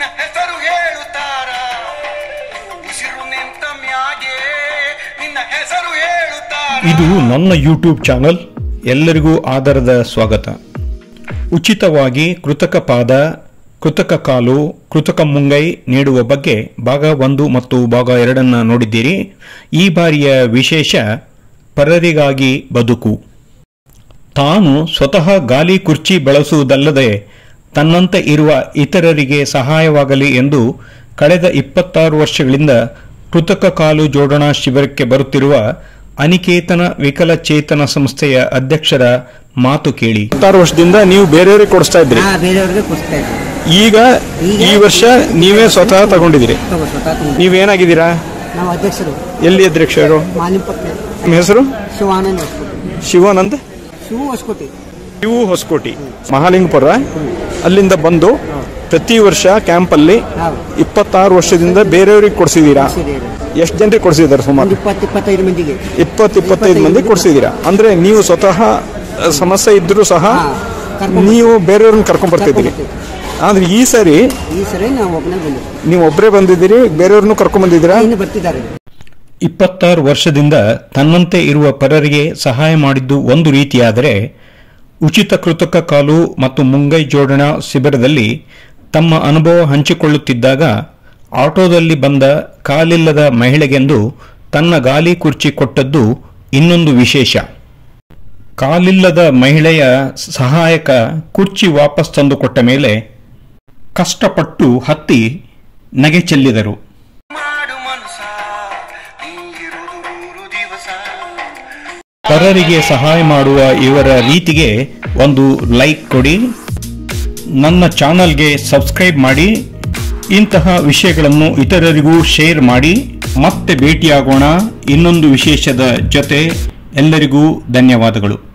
ನಿನ್ನ ಹೆಸರು ಹೇಳುತ್ತಾರ ಉಸಿರು ನಿಂತ ಮ್ಯಾಗೆ ನಿನ್ನ ಹೆಸರು ಹೇಳುತ್ತಾರ ಇದು ನನ್ನ ಯೂಟ್ಯೂಬ್ ಚಾನಲ್ ಎಲ್ಲರಿಗೂ ಆಧಾರದ ಸ್ವಾಗತ ಉಚಿತವಾಗಿ ಕೃತಕ ಪಾದ ಕೃತಕ ಕಾಲು ಕೃತಕ ಮುಂಗೈ ನೀಡುವ ಬಗ್ಗೆ ಭಾಗ ಒಂದು ಮತ್ತು ಭಾಗ ಎರಡನ್ನ ನೋಡಿದ್ದೀರಿ ಈ ಬಾರಿಯ ವಿಶೇಷ ಪರರಿಗಾಗಿ ಬದುಕು ತಾನು ಸ್ವತಃ ಗಾಲಿ ಕುರ್ಚಿ ಬಳಸುವುದಲ್ಲದೆ ತನ್ನಂತೆ ಇರುವ ಇತರರಿಗೆ ಸಹಾಯವಾಗಲಿ ಎಂದು ಕಳೆದ ಇಪ್ಪತ್ತಾರು ವರ್ಷಗಳಿಂದ ಕೃತಕ ಕಾಲು ಜೋಡಣಾ ಶಿಬಿರಕ್ಕೆ ಬರುತ್ತಿರುವ ಅನಿಕೇತನ ವಿಕಲಚೇತನ ಸಂಸ್ಥೆಯ ಅಧ್ಯಕ್ಷರ ಮಾತು ಕೇಳಿ ಹತ್ತಾರು ವರ್ಷದಿಂದ ನೀವು ಬೇರೆಯವ್ರಿಗೆ ಕೊಡಿಸ್ತಾ ಇದ್ರಿ ಹಾ ಬೇರೆಯವ್ರಿಗೆ ಕೊಡಿಸ್ತಾ ಇದ್ವಿ ಈಗ ಈ ವರ್ಷ ನೀವೇ ಸ್ವತಃ ತಗೊಂಡಿದ್ದೀರಿ ತಗೋ ಸ್ವತಃ ತಗೊಂಡು. ನೀವೇನಾಗಿದ್ದೀರಾ ನಾವು ಅಧ್ಯಕ್ಷರು ಎಲ್ಲಿ ಅಧ್ಯಕ್ಷರು ಮಾಲಿಂಪಟ್ನೆ ನಿಮ್ಮ ಹೆಸರು ಶಿವಾನಂದ್ ಹೊಸಕೋಟೆ ಶಿವಾನಂದ್ ಶಿವು ಹೊಸಕೋಟೆ ಇವು ಹೊಸಕೋಟಿ ಮಹಾಲಿಂಗಪುರ ಅಲ್ಲಿಂದ ಬಂದು ಪ್ರತಿ ವರ್ಷ ಕ್ಯಾಂಪಲ್ಲಿ ಹೌದು ಇಪ್ಪತ್ತಾರು ವರ್ಷದಿಂದ ಬೇರೆಯವ್ರಿಗೆ ಕೊಡಿಸಿದ್ದೀರಾ ಕೊಡ್ಸಿದ್ದೀರಿ. ಎಷ್ಟು ಜನರಿಗೆ ಕೊಡಿಸಿದ್ದಾರೆ ಒಂದು ಸುಮಾರು ಇಪ್ಪತ್ತು ಇಪ್ಪತ್ತೈದು ಮಂದಿಗೆ ಇಪ್ಪತ್ತು ಇಪ್ಪತ್ತೈದು ಮಂದಿ ಕೊಡಿಸಿದ್ದೀರಾ ಅಂದ್ರೆ ನೀವು ಸ್ವತಃ ಅ, ಸಮಸ್ಯೆ ಇದ್ರೂ ಸಹ ಹಾ, ಕರ್ಕೊಂಡ್ ನೀವು ಬೇರೆಯವ್ರನ್ನ ಕರ್ಕೊಂಡ್ ಬರ್ತಿದ್ದೀರಿ ಆದ್ರೆ ಈ ಸರಿ ಈ ಸರಿ ನಾವು ಒಬ್ಬನೇ ಬಂದಿದ್ವಿ ನೀವು ಒಬ್ಬರೇ ಬಂದಿದ್ದೀರಿ ಬೇರೆಯವ್ರನ್ನೂ ಕರ್ಕೊಂಡ್ ಬಂದಿದ್ದೀರಾ ಇನ್ನು ಬರ್ತಿದ್ದಾರೆ ಇಪ್ಪತ್ತಾರು ವರ್ಷದಿಂದ ತನ್ನಂತೆ ಇರುವ ಪರರಿಗೆ ಸಹಾಯ ಮಾಡಿದ್ದು ಒಂದು ರೀತಿಯಾದರೆ ಉಚಿತ ಕೃತಕ ಕಾಲು ಮತ್ತು ಮುಂಗೈ ಜೋಡಣಾ ಶಿಬಿರದಲ್ಲಿ ತಮ್ಮ ಅನುಭವ ಹಂಚಿಕೊಳ್ಳುತ್ತಿದ್ದಾಗ ಆಟೋದಲ್ಲಿ ಬಂದ ಕಾಲಿಲ್ಲದ ಮಹಿಳೆಗೆಂದು ತನ್ನ ಗಾಲಿ ಕುರ್ಚಿ ಕೊಟ್ಟದ್ದು ಇನ್ನೊಂದು ವಿಶೇಷ ಕಾಲಿಲ್ಲದ ಮಹಿಳೆಯ ಸಹಾಯಕ ಕುರ್ಚಿ ವಾಪಸ್ ತಂದುಕೊಟ್ಟ ಮೇಲೆ ಕಷ್ಟಪಟ್ಟು ಹತ್ತಿ ನಗೆ ಚೆಲ್ಲಿದರು ಮಾಡು ಮನಸ ನೀಗಿರುವುದು ಮೂರು ದಿವಸ ಪರರಿಗೆ ಸಹಾಯ ಮಾಡುವ ಇವರ ರೀತಿಗೆ ಒಂದು ಲೈಕ್ ಕೊಡಿ ನನ್ನ ಚಾನಲ್ಗೆ ಸಬ್ಸ್ಕ್ರೈಬ್ ಮಾಡಿ ಇಂತಹ ವಿಷಯಗಳನ್ನು ಇತರರಿಗೂ ಶೇರ್ ಮಾಡಿ ಮತ್ತೆ ಭೇಟಿಯಾಗೋಣ ಇನ್ನೊಂದು ವಿಶೇಷದ ಜೊತೆ ಎಲ್ಲರಿಗೂ ಧನ್ಯವಾದಗಳು